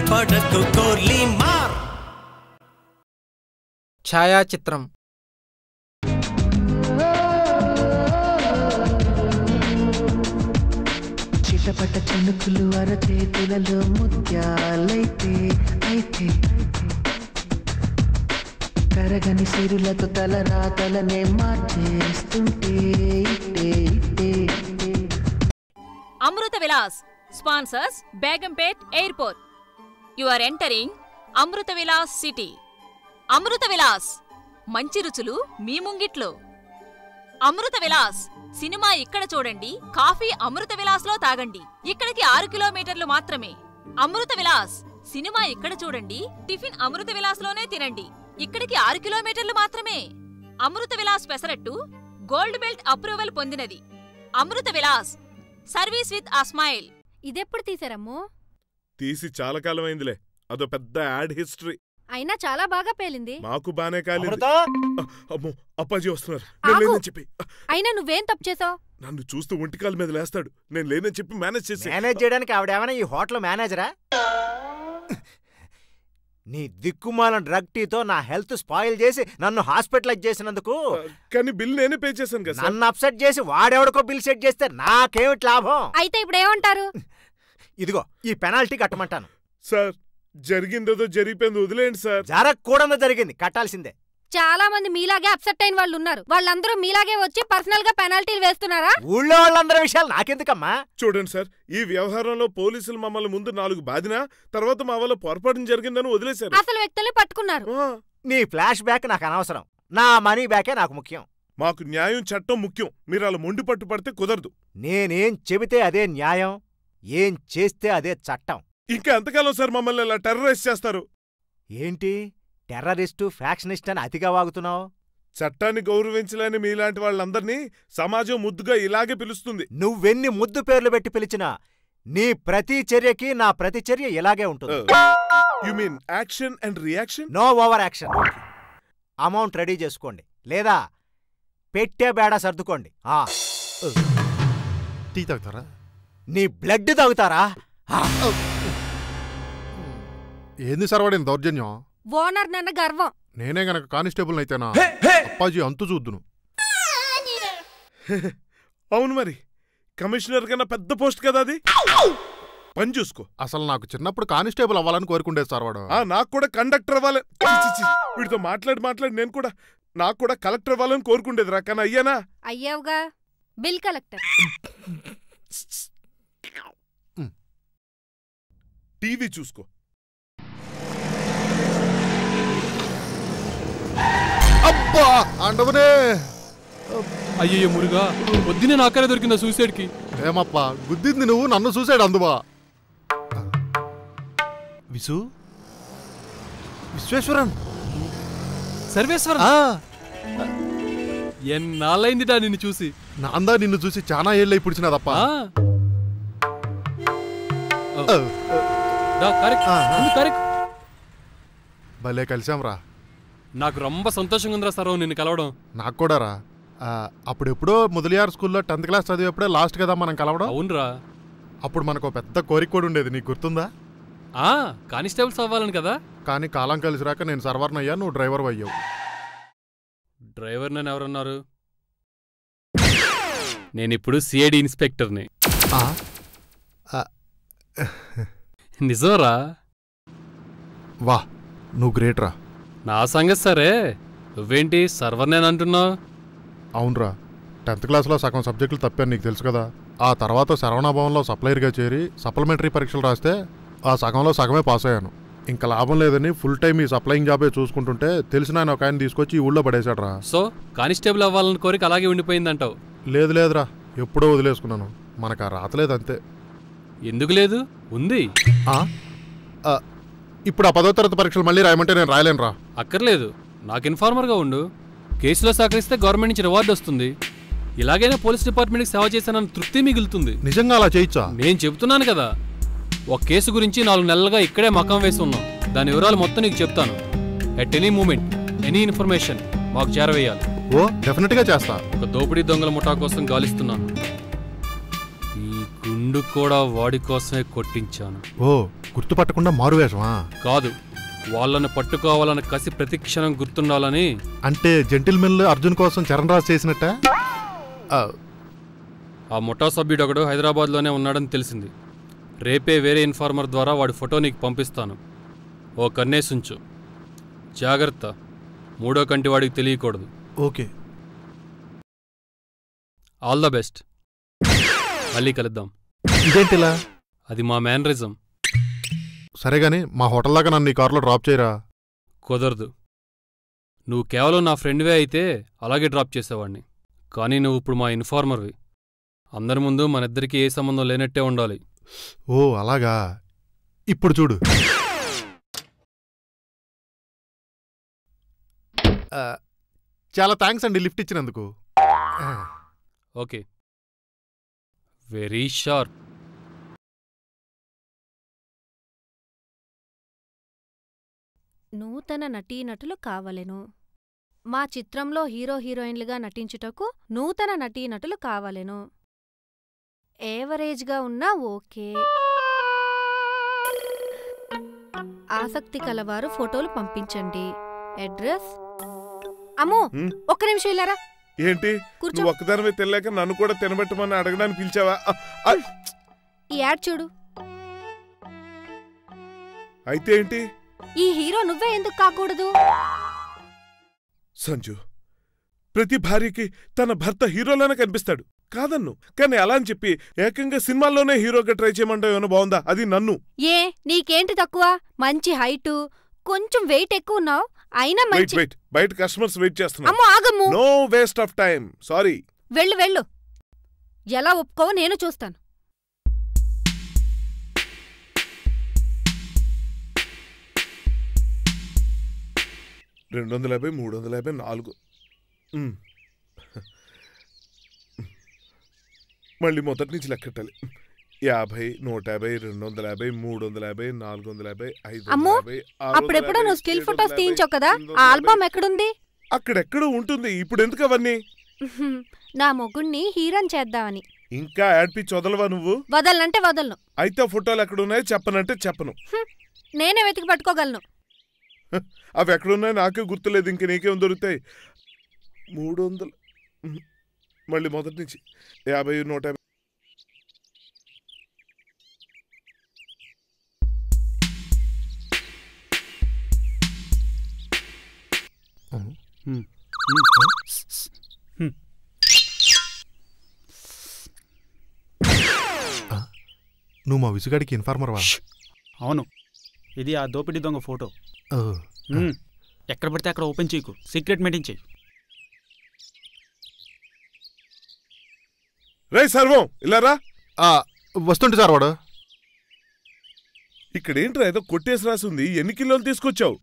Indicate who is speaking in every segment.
Speaker 1: భయపడకు కోర్లీ మార్
Speaker 2: ఛాయాచిత్రం
Speaker 3: చిటపట చెనుకులు అరచేతులలో ముత్యాలైతే అయితే కరగని సిరులతో తల రాతలనే మార్చేస్తుంటే ఇట్టే ఇట్టే ఇట్టే
Speaker 4: Amrutha Vilas sponsors Begumpet airport you are entering Amrutha Vilas city Amrutha Vilas మంచి రుచులు మీ ముంగిట్లో అమృత విలాస్ సినిమా ఇక్కడ చూడండి కాఫీ అమృత విలాస్ లో తాగండి ఇక్కడికి ఆరు కిలోమీటర్లు మాత్రమే అమృత విలాస్ సినిమా ఇక్కడ చూడండి టిఫిన్ అమృత విలాస్ లోనే తినండి ఇక్కడికి ఆరు కిలోమీటర్లు మాత్రమే Amrutha Vilas pesarattu gold belt approval పొందినది Amrutha Vilas service with a smile
Speaker 5: ఇదెప్పుడు తీసారమ్ము
Speaker 6: తీసి చాలా కాలం అయిందిలే అదో పెద్ద యాడ్ హిస్టరీ
Speaker 5: అయినా చాలా బాగా పేలింది
Speaker 6: మాకు బానే కాలేదు
Speaker 7: అమృత
Speaker 6: అమ్మో అప్పాజీ వస్తున్నారు నేను
Speaker 5: ఆగు.
Speaker 6: లేనని చెప్పి
Speaker 5: అయినా నువ్వేం తప్పు చేసావు
Speaker 6: నన్ను చూస్తూ ఒంటికాల మీద లేస్తాడు నేను లేనని చెప్పి మేనేజ్ చేసి
Speaker 7: మేనేజ్ చేయడానికి ఆవిడేమైనా ఈ హోటల్ మేనేజరా నీ దిక్కుమాల డ్రగ్ టీతో నా హెల్త్ స్పాయిల్ చేసి నన్ను హాస్పిటలైజ్ చేసినందుకు
Speaker 6: కానీ బిల్ నేనే పే చేశాను కదా సార్
Speaker 7: నన్ను అప్సెట్ చేసి వాడెవడికో బిల్ సెట్ చేస్తే నాకేమిటి లాభం
Speaker 5: అయితే ఇప్పుడు ఏమంటారు
Speaker 7: ఇదిగో ఈ పెనాల్టీ కట్టమంటాను
Speaker 6: సార్ జరిగిందేదో జరిగిపోయింది వదిలేయండి సార్
Speaker 7: జరగకూడదు జరిగింది కట్టాల్సిందే
Speaker 5: చాలా మంది మీలాగే అప్సెట్ అయిన వాళ్ళు ఉన్నారు వాళ్ళందరూ మీలాగే వచ్చి పర్సనల్ గా పెనాల్టీలు వేస్తున్నారా
Speaker 7: ఊళ్ళో వాళ్ళందరి విషయాలు నాకెందుకమ్మా
Speaker 6: చూడండి సార్ ఈ వ్యవహారంలో పోలీసులు మమ్మల్ని ముందు నాలుగు బాదినా తర్వాత మా వల్ల పొరపాటు జరిగిందని వదిలేశారు
Speaker 5: అసలు వ్యక్తుల్ని పట్టుకున్నారు
Speaker 6: ఆ,
Speaker 7: నీ ఫ్లాష్ బ్యాక్ నాకు అనవసరం నా మనీ బ్యాకే నాకు ముఖ్యం
Speaker 6: మాకు న్యాయం చట్టం ముఖ్యం మీరు అలా మొండి పట్టు పడితే కుదరదు
Speaker 7: నేనేం చెబితే అదే న్యాయం ఏం చేస్తే అదే చట్టం
Speaker 6: ఇంకా ఎంతకాలం సార్ మమ్మల్ని ఇలా టెర్రరైజ్ చేస్తారు
Speaker 7: ఏంటి టెర్రరిస్టు ఫ్యాక్షనిస్ట్ అని అతిగా వాగుతున్నావు
Speaker 6: చట్టాన్ని గౌరవించలేని మీలాంటి వాళ్ళందరినీ సమాజం ముద్దుగా ఇలాగే పిలుస్తుంది
Speaker 7: నువ్వెన్ని ముద్దు పేర్లు పెట్టి పిలిచినా నీ ప్రతి చర్యకి నా ప్రతి చర్య ఇలాగే ఉంటుంది
Speaker 6: you mean action and reaction
Speaker 7: no over action amount ready చేసుకోండి లేదా పెట్టే బేడ సర్దుకోండి ఆ,
Speaker 8: టీ తాగుతారా
Speaker 7: నీ బ్లడ్ తాగుతారా ఆ,
Speaker 8: ఏంది సర్వాడిన దౌర్జన్యం
Speaker 5: ఓనర్ నన్న గర్వం
Speaker 8: నేనే గనక కానిస్టేబుల్ అయితేనా అప్పాజీ అంతు చూద్దును
Speaker 6: అవును మరి కమిషనర్ కన్నా పెద్ద పోస్ట్ కదా అది పని చూసుకో
Speaker 8: అసలు నాకు చిన్నప్పుడు కానిస్టేబుల్ అవ్వాలని కోరుకుండేది సార్వాడు
Speaker 6: ఆ నాకు కూడా కండక్టర్ అవ్వాలి చి, చి, చి. వీడితో మాట్లాడి మాట్లాడి నేను కూడా నాకు కూడా కలెక్టర్ అవ్వాలని కోరుకుండేది రా కానీ అయ్యానా
Speaker 5: అయ్యావుగా బిల్ కలెక్టర్
Speaker 6: టీవీ చూసుకో
Speaker 8: అబ్బా అండవనే
Speaker 9: అయ్యయ్యో మురుగా పొద్దునే నాకనే దొరికిందా సూసైడ్కి
Speaker 8: ఏమప్పా గుద్దింది నువ్వు నన్ను చూసాడు అందువా విసు విశ్వేశ్వరన్
Speaker 9: సర్వేశ్వరం
Speaker 8: ఆ,
Speaker 9: ఎన్నాళ్ళైందిటా నిన్ను చూసి
Speaker 8: నాందా నిన్ను చూసి చాలా ఏళ్ళై పుడిచినదప్ప
Speaker 9: ఆ. ఓ. దా, కరెక్ట్.
Speaker 8: ఆ, ఆ.
Speaker 9: ముందు కరెక్ట్.
Speaker 8: భలే కలిసాంరా
Speaker 9: నాకు రొంబ సంతోషంగా ఉందిరా సర్వం నిన్ను కలవడం
Speaker 8: నాకు కూడా రా ఆ, అప్పుడెప్పుడో మొదలియార్ స్కూల్లో టెన్త్ క్లాస్ చదివేప్పుడే లాస్ట్ కదా మనం కలవడం
Speaker 9: అవునరా
Speaker 8: అప్పుడు మనకు పెద్ద కోరిక కూడా ఉండేది నీకు గుర్తుందా
Speaker 9: ఆ కానిస్టేబుల్స్ అవ్వాలని కదా
Speaker 8: కానీ కాలం కలిసి రాక నేను సర్వర్ని అయ్యా నువ్వు డ్రైవర్ అయ్యావు
Speaker 9: డ్రైవర్ నన్ను ఎవరన్నారు నేనిప్పుడు సిఐడి ఇన్స్పెక్టర్ని
Speaker 8: ఆ? ఆ,
Speaker 9: నిజంరా
Speaker 8: వా నువ్వు గ్రేట్ రా
Speaker 9: నా సంగతి సరే నువ్వేంటి సర్వర్ నేను అంటున్నావు
Speaker 8: అవునరా టెన్త్ క్లాస్లో సగం సబ్జెక్టులు తప్పాను నీకు తెలుసు కదా ఆ తర్వాత శరవణాభవన్లో సప్లైర్గా చేరి సప్లిమెంటరీ పరీక్షలు రాస్తే ఆ సగంలో సగమే పాస్ అయ్యాను ఇంకా లాభం లేదని ఫుల్ టైం ఈ సప్లయింగ్ జాబే చూసుకుంటుంటే తెలిసిన ఆయన ఒక ఆయన తీసుకొచ్చి ఈ ఊళ్ళో పడేశాడు రా
Speaker 9: సో కానిస్టేబుల్ అవ్వాలని కోరిక అలాగే ఉండిపోయిందంటావు
Speaker 8: లేదు లేదురా ఎప్పుడో వదిలేసుకున్నాను మనకు ఆ రాతలేదు అంతే
Speaker 9: ఎందుకు లేదు ఉంది
Speaker 8: ఆ? ఆ, ఇప్పుడు ఆ పదో తరగతి పరీక్షలు మళ్ళీ రాయమంటే నేను రాయలేను రా
Speaker 9: అక్కర్లేదు నాకు ఇన్ఫార్మర్గా ఉండు కేసులో సహకరిస్తే గవర్నమెంట్ నుంచి రివార్డు వస్తుంది ఇలాగైనా పోలీస్ డిపార్ట్మెంట్కి సేవ చేశానన్న తృప్తి మిగులుతుంది
Speaker 8: నిజంగా అలా చేయించా
Speaker 9: నేను చెప్తున్నాను కదా ఒక కేసు గురించి నాలుగు నెలలుగా ఇక్కడే మకం వేసి ఉన్నాం దాని వివరాలు మొత్తం నీకు చెప్తాను at any moment any information మాకు చేరవేయాలి
Speaker 8: ఓ డెఫినెట్గా చేస్తా
Speaker 9: ఒక దోపిడీ దొంగల ముఠా కోసం గాలిస్తున్నాను ఈ గుండు గుండు కూడా వాడి కోసమే కొట్టించాను
Speaker 8: ఓ గుర్తుపట్టకుండా మారువేషమా
Speaker 9: కాదు వాళ్ళని పట్టుకోవాలని కసి ప్రతిక్షణం గుర్తుండాలని
Speaker 8: అంటే జెంటిల్మెన్ అర్జున్ కోసం చరణ్ రాజ్ చేసినట్ట ఆ,
Speaker 9: ఆ ముఠా సభ్యుడు ఒకడు హైదరాబాద్లోనే ఉన్నాడని తెలిసింది రేపే వేరే ఇన్ఫార్మర్ ద్వారా వాడి ఫోటో నీకు పంపిస్తాను ఓ కన్నేసుంచు జాగ్రత్త మూడో కంటి వాడికి తెలియకూడదు
Speaker 8: ఓకే
Speaker 9: ఆల్ ద బెస్ట్ మళ్ళీ కలుద్దాం
Speaker 8: ఇదేంటిలా
Speaker 9: అది మా మేనరిజం
Speaker 8: సరే గాని మా హోటల్ దాకా నన్ను ఈ కార్లో డ్రాప్ చేయరా
Speaker 9: కుదరదు నువ్వు కేవలం నా ఫ్రెండ్వే అయితే అలాగే డ్రాప్ చేసేవాడిని కానీ నువ్వు ఇప్పుడు మా ఇన్ఫార్మర్వి అందరి ముందు మనిద్దరికీ ఏ సంబంధం లేనట్టే ఉండాలి
Speaker 8: ఓ అలాగా ఇప్పుడు చూడు ఆ, చాలా థ్యాంక్స్ అండి లిఫ్ట్ ఇచ్చినందుకు ఆ,
Speaker 9: ఓకే వెరీ షార్ప్
Speaker 5: నూతన నటీనటులు కావలెను మా చిత్రంలో హీరో హీరోయిన్లుగా నటించుటకు నూతన నటీనటులు కావలెను ఏవరేజ్గా ఉన్నా ఓకే ఆసక్తి కలవారు ఫోటోలు పంపించండి అడ్రస్ అమ్మో
Speaker 6: హ్మ్?
Speaker 5: ఒక్క నిమిషం ఇల్లారా
Speaker 6: ఏంటి
Speaker 5: కూర్చో
Speaker 6: నువ్వు ఒక్కదానివే తెలియక నన్ను కూడా తినబెట్టమని అడగడానికి పిలిచావా ఆ, ఆ,
Speaker 5: ఈ యాడ్ చూడు
Speaker 6: అయితే ఏంటి
Speaker 5: ఈ హీరో నువ్వే ఎందుకు కాకూడదు
Speaker 6: సంజు ప్రతి భార్యకి తన భర్త హీరోలోనే కనిపిస్తాడు కాదన్ను కానీ అలా అని చెప్పి ఏకంగా సినిమాల్లోనే హీరోగా ట్రై చేయమంటావు ఏమైనా బాగుందా అది నన్ను
Speaker 5: ఏ నీకేంటి తక్కువ మంచి హైటు కొంచెం వెయిట్ ఎక్కువ ఉన్నావు అయినా
Speaker 6: వెయిట్
Speaker 5: మంచి
Speaker 6: వెయిట్ బయట కస్టమర్స్ వెయిట్ చేస్తున్నా
Speaker 5: అమ్మో ఆగమ్ము
Speaker 6: no waste of time sorry
Speaker 5: వెళ్ళు వెళ్ళు ఎలా ఒప్పుకోవో నేను చూస్తాను
Speaker 6: రెండు వందల యాభై మూడు వందల యాభై నాలుగు ఉమ్. మళ్ళీ మొదటి నుంచి లెక్కట్టాలి యాభై నూట యాభై రెండు వందల యాభై మూడు వందల యాభై నాలుగు వందల యాభై ఐదు
Speaker 5: అమ్మో,
Speaker 6: వందల యాభై, ఆరు వందల
Speaker 5: అప్పుడెప్పుడో
Speaker 6: యాభై,
Speaker 5: నువ్వు స్టిల్
Speaker 6: ఏడు
Speaker 5: ఫొటోస్
Speaker 6: వందల
Speaker 5: తీయించావు
Speaker 6: యాభై,
Speaker 5: కదా
Speaker 6: ఎనిమిది
Speaker 5: ఆ
Speaker 6: వందల
Speaker 5: ఆల్బమ్
Speaker 6: యాభై.
Speaker 5: ఎక్కడుంది
Speaker 6: అక్కడెక్కడో ఉంటుంది ఇప్పుడు ఎందుకు అవన్నీ
Speaker 5: ఉహుం, నా మొగుణ్ణి హీరోని చేద్దామని
Speaker 6: ఇంకా యాడ్ పిచ్ వదలవా నువ్వు
Speaker 5: వదలనంటే వదలను
Speaker 6: అయితే ఆ ఫోటోలు ఎక్కడున్నాయో చెప్పనంటే చెప్పను
Speaker 5: హ్మ్, నేనే వెతికి పట్టుకోగలను
Speaker 6: అవి ఎక్కడున్నాయో నాకే గుర్తులేదు ఇంక నీకేం దొరుకుతాయి మూడు వందలు ఉమ్. మళ్ళీ మొదటి నుంచి యాభై నూట యాభై
Speaker 8: నువ్వు మా విసుగాడికి ఇన్ఫార్మర్ వా
Speaker 2: అవును ఇది ఆ దోపిడీ దొంగ ఫోటో
Speaker 8: ఓ,
Speaker 2: మ్మ్. ఎక్కడ పడితే అక్కడ ఓపెన్ చేయకు సీక్రెట్ మీటింగ్ చేయి
Speaker 6: రే సర్వం ఇలారా
Speaker 8: ఆ, వస్తుంటే సార్ వాడు
Speaker 6: ఇక్కడ ఏంట్రా ఏదో కొట్టేసి రాసి ఉంది ఎన్ని కిలోలు తీసుకొచ్చావు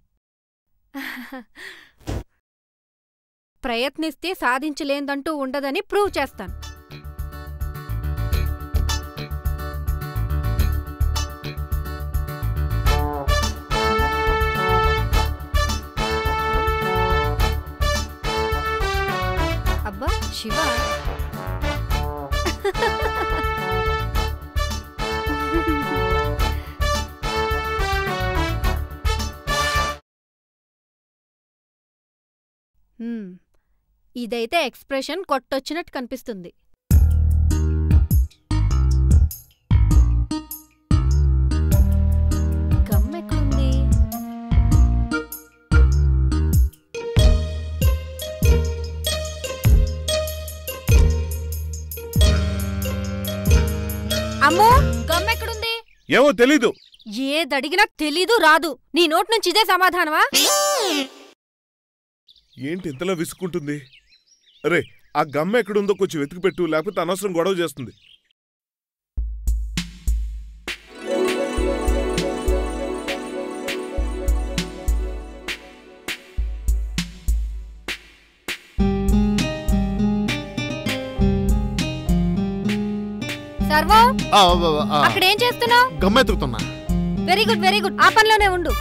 Speaker 5: ప్రయత్నిస్తే సాధించలేందంటూ ఉండదని ప్రూవ్ చేస్తాను అబ్బా శివ హ్మ్. ఇదైతే ఎక్స్ప్రెషన్ కొట్టొచ్చినట్టు కనిపిస్తుంది గమ్ ఎక్కడుంది అమ్మో గమ్ ఎక్కడుంది
Speaker 6: ఏమో తెలీదు
Speaker 5: ఏదడిగినా తెలీదు రాదు నీ నోటి నుంచి ఇదే సమాధానమా
Speaker 6: ఏంటి ఇంతలో విసుక్కుంటుంది అరే ఆ గమ్మ ఎక్కడుందో కొంచెం వెతికి పెట్టు లేకపోతే అనవసరం గొడవ చేస్తుంది
Speaker 5: సర్వం
Speaker 8: ఆ, ఆ, ఆ,
Speaker 5: అక్కడ ఏం చేస్తున్నావు
Speaker 8: గమ్మ ఎత్తుకుతున్నా
Speaker 5: వెరీ గుడ్ వెరీ గుడ్ ఆ పనిలోనే ఉండు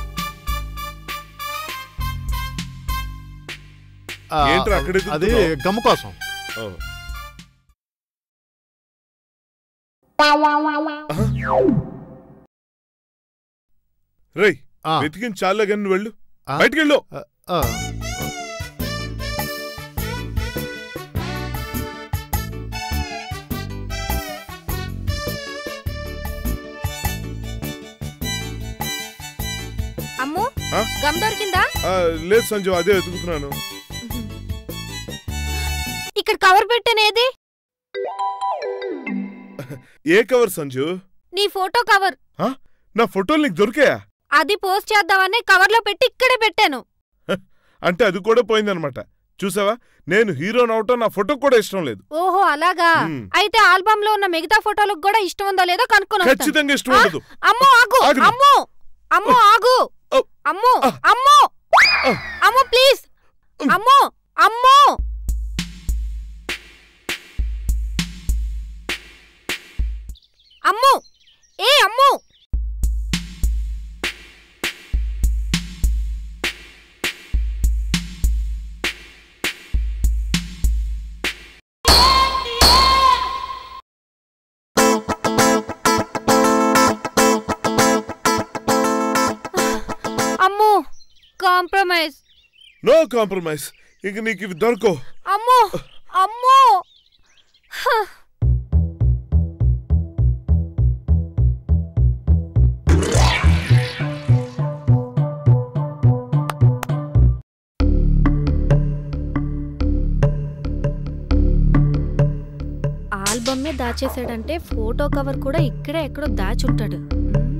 Speaker 8: ఆ,
Speaker 6: ఏంట్రా అక్కడ
Speaker 8: అది
Speaker 6: ఎత్తుకుతున్నావ్?
Speaker 8: గమ్మ కోసం
Speaker 6: ఓ. రేయ్
Speaker 8: ఆ,
Speaker 6: వెతికిన చాలే కానీ నువ్వు వెళ్ళు
Speaker 8: ఆ?
Speaker 6: బయటికి వెళ్ళు
Speaker 8: ఆ,
Speaker 5: అమ్ము
Speaker 6: ఆ?
Speaker 5: గమ్ దొరికిందా
Speaker 6: ఆ, లేదు సంజు అదే వెతుకుతున్నాను
Speaker 5: ఇక్కడ కవర్ పెట్టనేది
Speaker 6: ఏ కవర్ సంజు
Speaker 5: నీ ఫోటో కవర్
Speaker 6: ఆ? నా ఫోటోలు నీకు దొరికాయా
Speaker 5: అది పోస్ట్ చేద్దామని కవర్లో పెట్టి ఇక్కడే పెట్టాను
Speaker 6: అంటే అది కూడా పోయిందనమాట చూసావా నేను హీరోని అవటం నా ఫోటో కూడా ఇష్టం లేదు
Speaker 5: ఓహో అలాగా
Speaker 6: మ్.
Speaker 5: అయితే ఆల్బమ్ లో ఉన్న మిగతా ఫోటోలకు కూడా ఇష్టం ఉందో లేదో కనుక్కొని వస్తాను.
Speaker 6: ఖచ్చితంగా ఇష్టం
Speaker 5: ఆ?
Speaker 6: ఉండదు
Speaker 5: అమ్మో ఆగు
Speaker 6: ఆగు.
Speaker 5: అమ్మో అమ్మో ఆగు
Speaker 6: ఓ.
Speaker 5: అమ్మో
Speaker 6: ఆ.
Speaker 5: అమ్మో
Speaker 6: ఆ.
Speaker 5: అమ్మో ప్లీజ్
Speaker 6: ఉమ్.
Speaker 5: అమ్మో అమ్మో అమ్మో ఏ అమ్మో అమ్మో కాంప్రమైజ్
Speaker 6: నో కాంప్రమైజ్ ఇంక నీకు ఇవి దొరకవు
Speaker 5: అమ్మో అమ్మో హ. ఆల్బమ్మే దాచేసాడంటే ఫోటో కవర్ కూడా ఇక్కడే ఎక్కడో దాచుంటాడు మ్.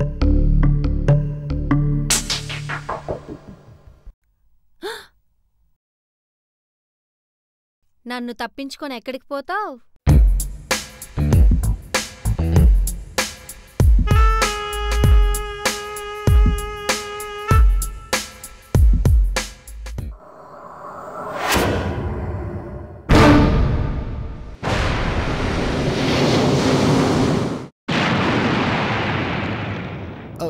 Speaker 5: నన్ను తప్పించుకొని ఎక్కడికి పోతావ్
Speaker 8: ఆ,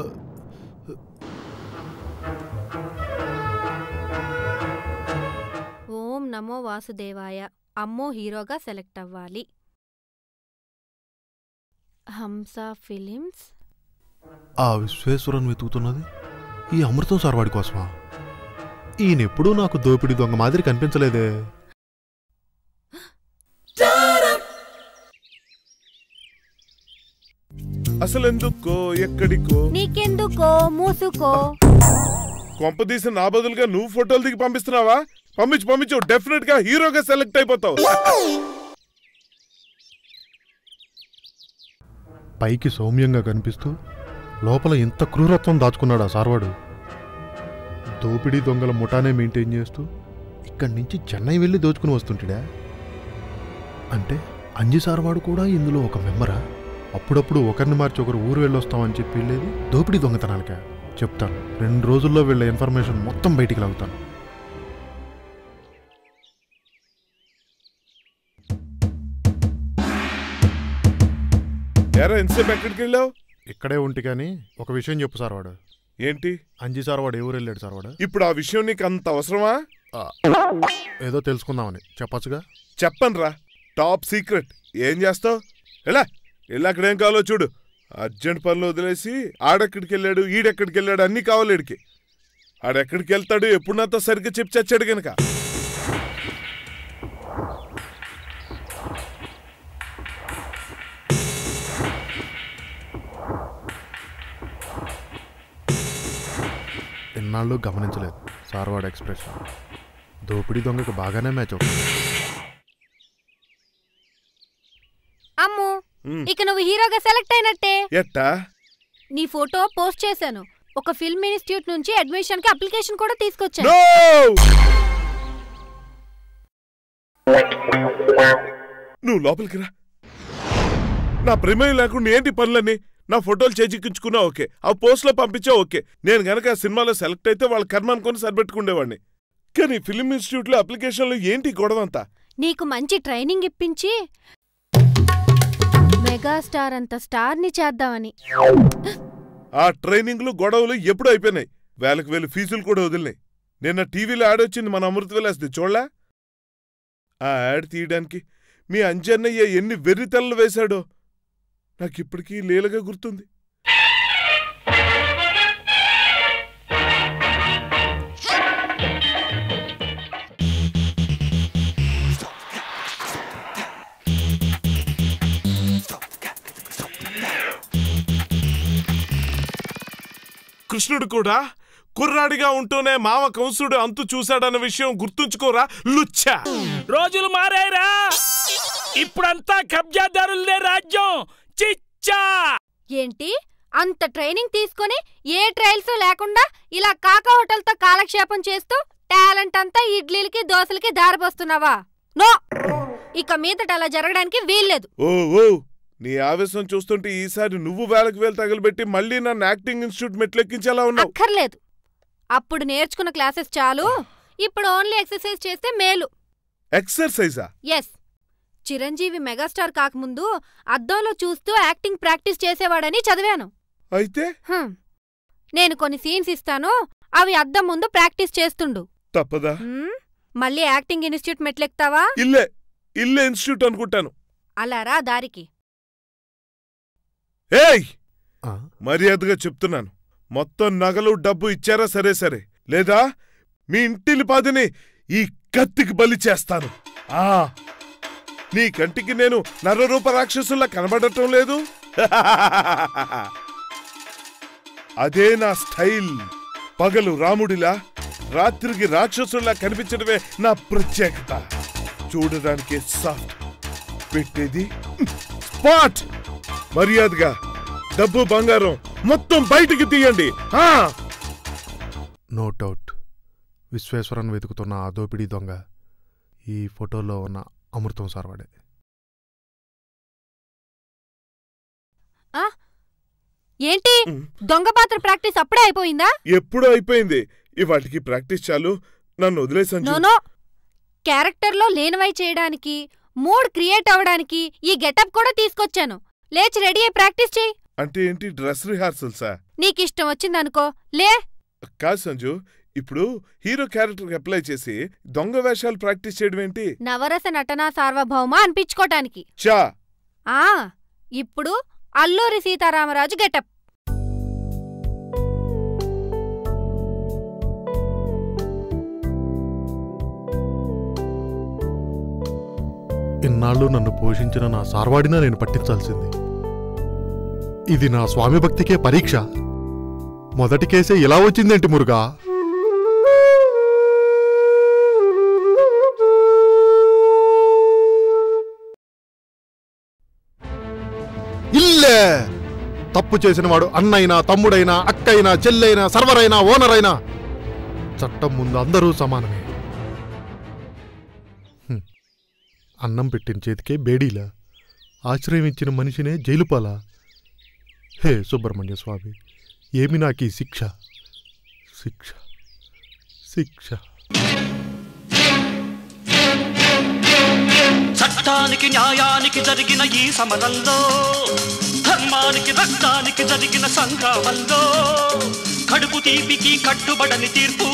Speaker 5: ఓం నమో వాసుదేవాయ అమ్మో హీరోగా సెలెక్ట్ అవ్వాలి హంస ఫిలిమ్స్
Speaker 8: ఆ విశ్వేశ్వరన్ వెతుకుతున్నది ఈ అమృతం సార్వాడి కోసమా ఈయనెప్పుడూ నాకు దోపిడి దొంగ మాదిరి కనిపించలేదే
Speaker 6: అసలు ఎందుకో ఎక్కడికో
Speaker 5: నీకెందుకో మూసుకో
Speaker 6: కొంపదీసి నా బదులుగా నువ్వు ఫోటోలు దిగి పంపిస్తున్నావా పంపించు పంపించు డెఫినెట్ గా హీరోగా సెలెక్ట్ అయిపోతావు
Speaker 8: పైకి సౌమ్యంగా కనిపిస్తూ లోపల ఇంత క్రూరత్వం దాచుకున్నాడా సార్వాడు దోపిడీ దొంగల ముఠానే మెయింటైన్ చేస్తూ ఇక్కడి నుంచి చెన్నై వెళ్ళి దోచుకుని వస్తుంటాడా అంటే అంజి సార్వాడు కూడా ఇందులో ఒక మెంబరా అప్పుడప్పుడు ఒకరిని మార్చి ఒకరు ఊరు వెళ్ళొస్తామని చెప్పి వెళ్ళేది దోపిడీ దొంగతనాలకే చెప్తాను రెండు రోజుల్లో వీళ్ళ ఇన్ఫర్మేషన్ మొత్తం బయటికి లాగుతాను
Speaker 6: ఎరా ఎంతసేపు ఎక్కడికి వెళ్ళావు
Speaker 8: ఇక్కడే ఉంటి కానీ ఒక విషయం చెప్పు సార్వాడు
Speaker 6: ఏంటి
Speaker 8: అంజి సార్వాడు ఏ ఊరు వెళ్ళాడు సార్వాడు
Speaker 6: ఇప్పుడు ఆ విషయం నీకు అంత అవసరమా
Speaker 8: ఏదో తెలుసుకుందామని చెప్పచ్చుగా
Speaker 6: చెప్పనురా టాప్ సీక్రెట్ ఏం చేస్తావు ఎలా వెళ్ళి అక్కడ ఏం కావాలో చూడు అర్జెంట్ పనులు వదిలేసి ఆడెక్కడికి వెళ్ళాడు ఈడెక్కడికి వెళ్ళాడు అన్నీ కావాలి ఈడికి ఆడెక్కడికి వెళ్తాడు ఎప్పుడు నాతో సరిగ్గా చెప్పి చచ్చాడు గనక
Speaker 8: ఇన్నాళ్ళు గమనించలేదు సార్వాడ్ ఎక్స్ప్రెస్ దోపిడీ దొంగకు బాగానే మ్యాచ్ అవుతుంది
Speaker 5: అమ్ము
Speaker 6: ఉమ్,
Speaker 5: ఇక నువ్వు హీరోగా సెలెక్ట్ అయినట్టే
Speaker 6: ఎట్టా
Speaker 5: నీ ఫోటో పోస్ట్ చేశాను ఒక ఫిల్మ్ ఇన్స్టిట్యూట్ నుంచి అడ్మిషన్ కి అప్లికేషన్ కూడా తీసుకొచ్చాను
Speaker 6: నో నువ్వు లోపలికి రా నా ప్రమేయం లేకుండా ఏంటి పనులన్నీ నా ఫోటోలు చేజిక్కించుకున్నా ఓకే ఆ పోస్ట్లో పంపించా ఓకే నేను గనక ఆ సినిమాలో సెలెక్ట్ అయితే వాళ్ళ కర్మ అనుకుని సరిపెట్టుకుండేవాడిని కానీ ఫిలిం ఇన్స్టిట్యూట్లో అప్లికేషన్లో ఏంటి గొడవ అంతా
Speaker 5: నీకు మంచి ట్రైనింగ్ ఇప్పించి మెగాస్టార్ అంత స్టార్ని చేద్దామని
Speaker 6: ఆ ట్రైనింగ్లు గొడవలు ఎప్పుడు అయిపోయినాయి వేలకు వేలు ఫీజులు కూడా వదిలినాయి నిన్న టీవీలో యాడ్ వచ్చింది మన అమృత విలాస్ది చూడలా ఆ యాడ్ తీయడానికి మీ అంజన్నయ్య ఎన్ని వెర్రి తెల్లలు వేశాడో నాకు ఇప్పటికీ లీలగా గుర్తుంది కృష్ణుడు కూడా కుర్రాడిగా ఉంటూనే మామ కంసుడు అంతు చూశాడన్న విషయం గుర్తుంచుకోరా లుచ్చా
Speaker 1: రోజులు మారాయిరా ఇప్పుడంతా కబ్జాదారులదే రాజ్యం చిచ్చా
Speaker 5: ఏంటి అంత ట్రైనింగ్ తీసుకొని ఏ ట్రయల్స్ లేకుండా ఇలా కాకా హోటల్తో కాలక్షేపం చేస్తూ టాలెంట్ అంతా ఇడ్లీలకి దోశలకి దారిపోస్తున్నావా నో ఇక మీదట అలా జరగడానికి వీల్లేదు
Speaker 6: ఓ ఓ నీ ఆవేశం చూస్తుంటే ఈసారి నువ్వు వేలకు వేలు తగలబెట్టి మళ్ళీ నన్ను యాక్టింగ్ ఇన్స్టిట్యూట్ మెట్లెక్కించేలా ఉన్నావు
Speaker 5: అక్కర్లేదు అప్పుడు నేర్చుకున్న క్లాసెస్ చాలు ఇప్పుడు ఓన్లీ ఎక్సర్సైజ్ చేస్తే మేలు
Speaker 6: ఎక్సర్సైజా
Speaker 5: ఎస్ చిరంజీవి మెగాస్టార్ కాకముందు అద్దంలో చూస్తూ యాక్టింగ్ ప్రాక్టీస్ చేసేవాడని చదివాను
Speaker 6: అయితే
Speaker 5: హ్మ్. నేను కొన్ని సీన్స్ ఇస్తాను అవి అద్దం ముందు ప్రాక్టీస్ చేస్తుండు
Speaker 6: తప్పదా
Speaker 5: హ్మ్? మళ్ళీ యాక్టింగ్ ఇన్స్టిట్యూట్ మెట్లెక్తావా
Speaker 6: ఇల్లే ఇల్లే ఇన్స్టిట్యూట్ అనుకుంటాను
Speaker 5: అలా రా దారికి
Speaker 6: ఏయ్
Speaker 8: ఆ,
Speaker 6: మర్యాదగా చెప్తున్నాను మొత్తం నగలు డబ్బు ఇచ్చారా సరే సరే లేదా మీ ఇంటిలి పాదిని ఈ కత్తికి బలి చేస్తాను ఆ నీ కంటికి నేను నరరూప రాక్షసుల్లా కనబడటం లేదు అదే నా స్టైల్ పగలు రాముడిలా రాత్రికి రాక్షసుల్లా కనిపించడమే నా ప్రత్యేకత చూడడానికి సాఫ్ట్ పెట్టేది స్పాట్ మర్యాదగా డబ్బు బంగారం మొత్తం బయటికి తీయండి ఆ!
Speaker 8: నో డౌట్ విశ్వేశ్వరన్ వెతుకుతున్న ఆ దోపిడీ దొంగ ఈ ఫోటోలో ఉన్న అమృతం సార్వాడే
Speaker 5: ఏంటి
Speaker 6: ఉమ్.
Speaker 5: దొంగ పాత్ర ప్రాక్టీస్ అప్పుడే అయిపోయిందా
Speaker 6: ఎప్పుడూ అయిపోయింది ఇవాటికి ప్రాక్టీస్ చాలు నన్ను వదిలేసాను
Speaker 5: నోనో క్యారెక్టర్లో లేనివై చేయడానికి మూడ్ క్రియేట్ అవ్వడానికి ఈ గెటప్ కూడా తీసుకొచ్చాను లేచి రెడీ అయి ప్రాక్టీస్ చేయి
Speaker 6: అంటే ఏంటి డ్రెస్ రిహార్సల్సా
Speaker 5: నీకిష్టం వచ్చిందనుకో లే
Speaker 6: కాదు సంజు ఇప్పుడు హీరో క్యారెక్టర్ అప్లై చేసి దొంగ వేషాలు ప్రాక్టీస్ చేయడం ఏంటి
Speaker 5: నవరస నటనా సార్వభౌమ అనిపించుకోటానికి
Speaker 6: చా
Speaker 5: ఆ ఇప్పుడు అల్లూరి సీతారామరాజు గెటప్
Speaker 8: ఇన్నాళ్ళు నన్ను పోషించిన నా సార్వాడినా నేను పట్టించాల్సింది ఇది నా స్వామి భక్తికే పరీక్ష మొదటి కేసే ఇలా వచ్చిందేంటి మురుగా ఇల్లే తప్పు చేసినవాడు అన్నైనా తమ్ముడైనా అక్కైనా చెల్లైనా సర్వరైనా ఓనరైనా చట్టం ముందు అందరూ సమానమే హ్మ్. అన్నం పెట్టిన చేతికే బేడీలా ఆశ్రయం ఇచ్చిన మనిషినే జైలుపాలా హే సుబ్రహ్మణ్య స్వామి ఏమి నాకీ శిక్ష శిక్ష శిక్ష
Speaker 1: చట్టానికి న్యాయానికి జరిగిన ఈ సమరంలో ధర్మానికి రక్తానికి జరిగిన సంగ్రామంలో కడుపు తీపికి కట్టుబడని తీర్పు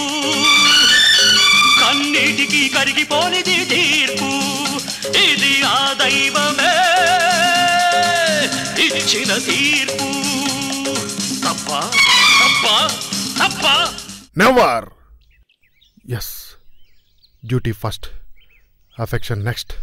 Speaker 1: కన్నీటికి కరిగిపోనిది తీర్పు ఇది ఆ దైవమే ఇచ్చిన తీర్పు తప్ప తప్ప తప్ప
Speaker 6: never
Speaker 8: yes duty first affection next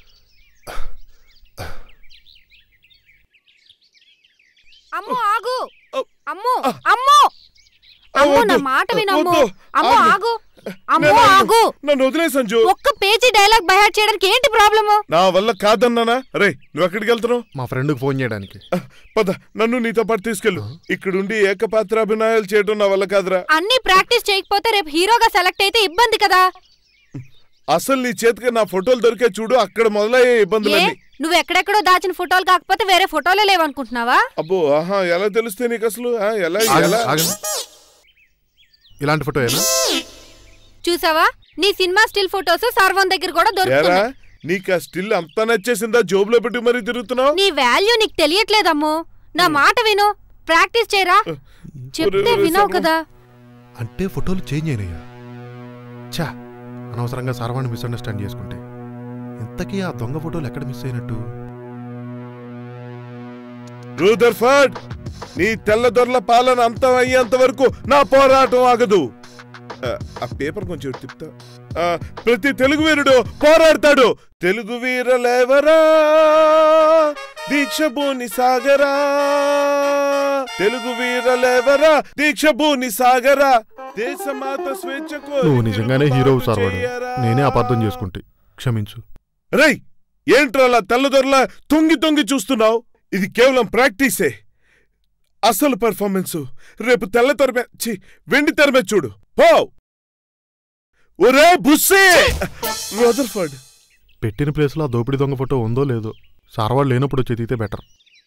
Speaker 5: అమ్మో ఆగు
Speaker 6: అ-
Speaker 5: అమ్మో అమ్మో అమ్మో నా మాట వినమ్మో అమ్మో ఆగు అమ్మో ఆగు
Speaker 6: నన్ను వదిలే సంజు
Speaker 5: ఒక్క పేజీ డైలాగ్ బయట చేయడానికి ఏంటి ప్రాబ్లము
Speaker 6: నా వల్ల కాదన్నానా రే నువ్వు ఎక్కడికి వెళ్తున్నావు
Speaker 8: మా ఫ్రెండ్కి ఫోన్ చేయడానికి
Speaker 6: పద నన్ను నీతో పాటు తీసుకెళ్ళు ఇక్కడుండి ఏకపాత్రాభినయాలు చేయడం నా వల్ల కాదురా
Speaker 5: అన్ని ప్రాక్టీస్ చేయకపోతే రేపు హీరోగా సెలెక్ట్ అయితే ఇబ్బంది కదా
Speaker 6: అసలు నీ చేతికి నా ఫోటోలు దొరికే చూడు అక్కడ మొదలయ్యే
Speaker 5: ఏ
Speaker 6: ఇబ్బందులన్నీ
Speaker 5: నువ్వు ఎక్కడెక్కడో దాచిన ఫోటోలు కాకపోతే వేరే ఫోటోలే లేవనుకుంటున్నావా
Speaker 6: అబ్బో ఆహా ఎలా తెలుస్తే నీకు అసలు ఆ, ఎలా
Speaker 8: ఆగండి,
Speaker 6: ఎలా
Speaker 8: ఆగండి. ఇలాంటి ఫోటో ఏనా
Speaker 5: చూసావా నీ సినిమా స్టిల్ ఫోటోస్ సర్వం దగ్గర కూడా
Speaker 6: ఏరా
Speaker 5: దొరుకుతున్నాయి
Speaker 6: నీకు ఆ స్టిల్ అంతా నచ్చేసిందా జోబులో పెట్టి మరీ తిరుగుతున్నావు
Speaker 5: నీ వాల్యూ నీకు తెలియట్లేదమ్మో నా మాట విను ప్రాక్టీస్ చేయరా చెప్తే
Speaker 6: ఒరే, ఒరే,
Speaker 5: వినవు
Speaker 6: సర్వం.
Speaker 5: కదా
Speaker 8: అంటే ఫోటోలు చేంజ్ అయినాయా ఛా అనవసరంగా సర్వాన్ని మిస్అండర్స్టాండ్ చేసుకుంటే ఇంతకీ ఆ దొంగ ఫోటోలు ఎక్కడ మిస్ అయినట్టు
Speaker 6: రూదర్ఫర్డ్ నీ తెల్లదొరల పాలన అంతం అయ్యేంత వరకు నా పోరాటం ఆగదు ఆ, ఆ పేపర్ కొంచెం ఇటు తిప్పుతా ఆ, ప్రతి తెలుగు వీరుడు పోరాడతాడు తెలుగు వీరలేవరా దీక్ష భూని సాగరా తెలుగు వీరలేవరా దీక్ష భూని సాగరా దేశమాత స్వేచ్ఛకు
Speaker 8: నువ్వు నిజంగానే హీరో సర్వాడు నేనే అపార్థం చేసుకుంటే క్షమించు
Speaker 6: రై ఏంట్రా అలా తెల్లదొరలా తొంగి తొంగి చూస్తున్నావు ఇది కేవలం ప్రాక్టీసే అసలు పెర్ఫార్మెన్స్ రేపు తెల్ల తెర మీద ఛీ, వెండి తెర మీద చూడు పో ఒరే బుస్సే రదర్ఫర్డ్
Speaker 8: పెట్టిన ప్లేస్లో ఆ దోపిడీ దొంగ ఫోటో ఉందో లేదో సర్వాడు లేనప్పుడు వచ్చి ఎతికితే బెటర్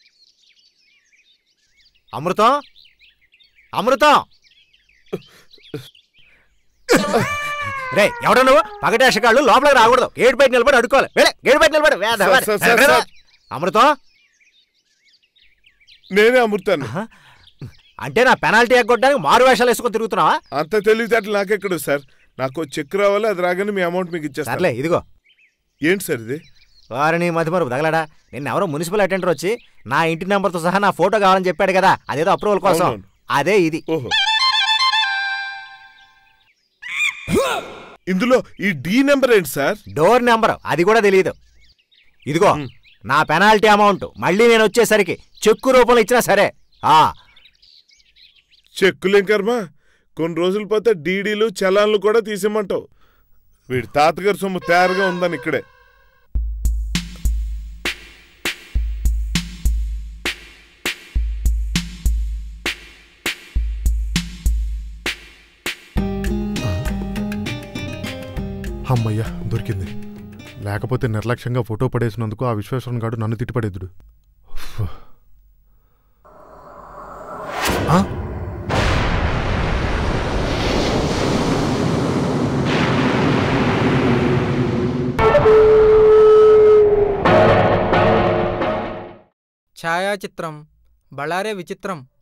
Speaker 7: అమృతం అమృతం రే ఎవడ నువ్వు పగటేషకాళ్ళు లోపలికి రాకూడదు గేట్ బయట నిలబడి అడుకోవాలి వెళ్ళే గేట్ బయట నిలబడి Veda,
Speaker 6: sir,
Speaker 7: Veda.
Speaker 6: Sir, sir,
Speaker 7: వెళ్ళే.
Speaker 6: సార్.
Speaker 7: అమృతం
Speaker 6: నేనే అమృతాను
Speaker 7: అంటే నా పెనాల్టీ ఎగ్గొట్టడానికి మారు వేషాలు వేసుకొని తిరుగుతున్నావా
Speaker 6: అంత తెలివితేటలు నాకెక్కడు సార్ నాకు చెక్ రావాలి అది రాగానే మీ అమౌంట్ మీకు
Speaker 7: సర్లే
Speaker 6: ఇచ్చేస్తాను
Speaker 7: ఇదిగో
Speaker 6: ఏంటి సార్ ఇది
Speaker 7: వారిని మధ్యమరుపు తగలడా నిన్న ఎవరో మున్సిపల్ అటెండర్ వచ్చి నా ఇంటి నెంబర్తో సహా నా ఫోటో కావాలని చెప్పాడు కదా అదేదో అప్రూవల్ కోసం
Speaker 6: అవునవును.
Speaker 7: అదే ఇది
Speaker 6: ఓహో ఇందులో ఈ డి నెంబర్ ఏంటి సార్
Speaker 7: డోర్ నెంబర్ అది కూడా తెలియదు ఇదిగో నా పెనాల్టీ అమౌంట్ మళ్ళీ నేను వచ్చేసరికి చెక్కు రూపంలో ఇచ్చినా సరే ఆ
Speaker 6: చెక్కులేం కర్మ కొన్ని రోజులు పోతే డీడీలు చలాన్లు కూడా తీసేమంటావు వీడి తాతగారి సొమ్ము తయారుగా ఉందని ఇక్కడే
Speaker 8: అమ్మయ్యా దొరికింది లేకపోతే నిర్లక్ష్యంగా ఫోటో పడేసినందుకు ఆ విశ్వేశ్వరన్ గాడు నన్ను తిట్టిపడేద్దుడు ఉఫ్. ఆ?
Speaker 10: ఛాయాచిత్రం బళారే విచిత్రం